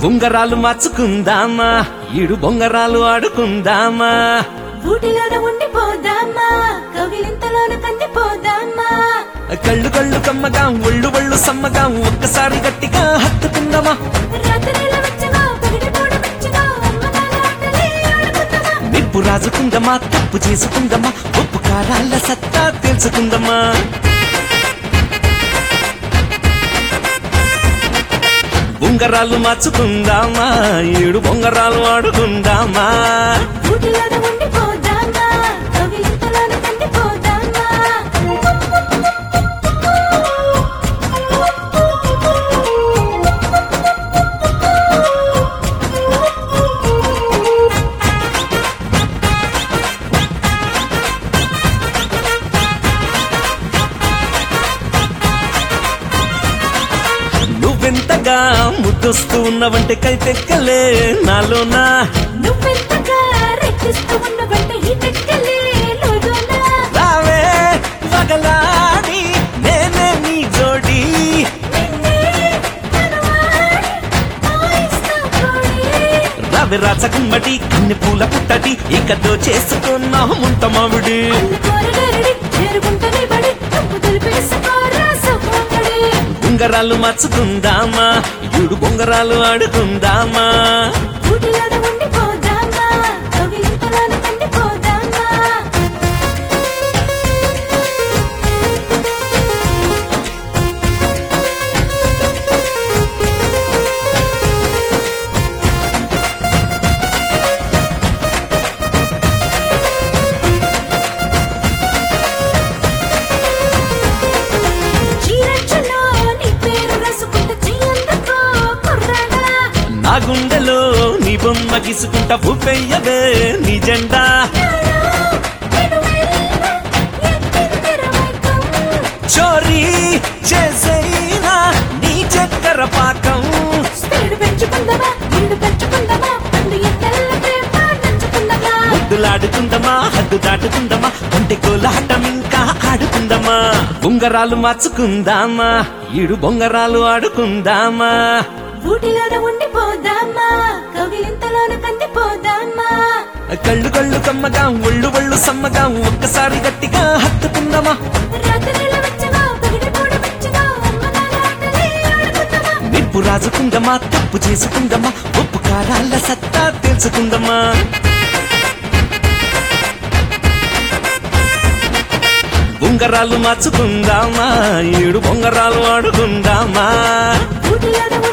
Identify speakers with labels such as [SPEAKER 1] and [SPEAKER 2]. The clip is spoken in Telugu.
[SPEAKER 1] ఉంగరాలు మార్చుకుందామా ఈడు బొంగరాలు ఆడుకుందామా
[SPEAKER 2] ఊటిలోన ఉండిపోదామా కవిలింతలోన కందిపోదామా
[SPEAKER 1] కళ్ళు కళ్ళు కమ్మగా ఒళ్ళు ఒళ్ళు సమ్మగా ఒక్కసారి గట్టిగా హత్తుకుందామా
[SPEAKER 2] రాత్రిలో వచ్చగా పగిడి పూడ మెచ్చగా అమ్మగారి ఆటలే ఆడుకుందామా
[SPEAKER 1] నిప్పు రాజుకుందమా తప్పు చేసుకుందమా ఉప్పు కారాల సత్తా తెలుసుకుందమా ఉంగరాలు మార్చుకుందామా ఏడు బొంగరాలు ఆడుకుందామా
[SPEAKER 2] ఊటిలోన ఉండిపోదామా కవిలింతలోన కందిపోదామా
[SPEAKER 1] నువ్వెంతగా ముద్దొస్తూ ఉన్నవంటే కైతెక్కలే నాలోనా
[SPEAKER 2] నువ్వెంతగా రెక్కిస్తూ ఉన్నవంటే ఈ తెక్కలే లోలోనా
[SPEAKER 1] రావే పగలాడి నేనే నీ జోడి
[SPEAKER 2] నిన్నే కనువాడి ఆయిస్తా కోడి
[SPEAKER 1] రవి రాచకుమ్మడి కన్ని పూల పుట్టడి ఇకతో చేసుకున్న ముంత మామిడి
[SPEAKER 2] కోరగరడి చేరుకుంటని బడి తప్పు తెలిపేసుకోరా సపోకడి
[SPEAKER 1] ఉంగరాలు మార్చుకుందామా ఇడు బొంగరాలు ఆడుకుందామా
[SPEAKER 2] ఊటిలోన ఉండిపోదామా కవిలింతలోన కందిపోదామా చీరచ్చులో నీ పేరు రాసుకుంటే చెయ్యందుకో కుర్రాడా
[SPEAKER 1] నా గుండెలో నీ బొమ్మ గీసుకుంటా ఊపెయ్యవే నీ జెండా
[SPEAKER 2] నేను వెళ్ళా ఎత్తిందిరమైకం
[SPEAKER 1] చోరీ చేసైనా నీ చక్కెర పాకం
[SPEAKER 2] స్పీడ్ పెంచుకుందామా నిండు పెంచుకుందామా అందు ఎత్తెల్ల ప్రేమ నంచుకుందామా
[SPEAKER 1] ముద్దులాడుకుందామా హద్దు దాటుకుందామా ఒంటి కోలాటం ఇంకా ఆడుకుందామా ఉంగరాలు మార్చుకుందామా ఈడు బొంగరాలు ఆడుకుందామా
[SPEAKER 2] ఊటిలోన ఉండిపోదామా కవిలింతలోన కందిపోదామా
[SPEAKER 1] కళ్ళు కళ్ళు కమ్మగా ఒళ్ళు ఒళ్ళు సమ్మగా ఒక్కసారి గట్టిగా హత్తుకుందామా
[SPEAKER 2] రాత్రిలో వచ్చగా పగిడి పూడ మెచ్చగా అమ్మగారి ఆటలే ఆడుకుందామా
[SPEAKER 1] నిప్పు రాజుకుందామా తప్పు చేసుకుందామా ఉప్పు కారాల సత్తా తెలుసుకుందామా ఉంగరాలు మార్చుకుందామా ఏడు బొంగరాలు ఆడుకుందామా
[SPEAKER 2] ఊటిలోన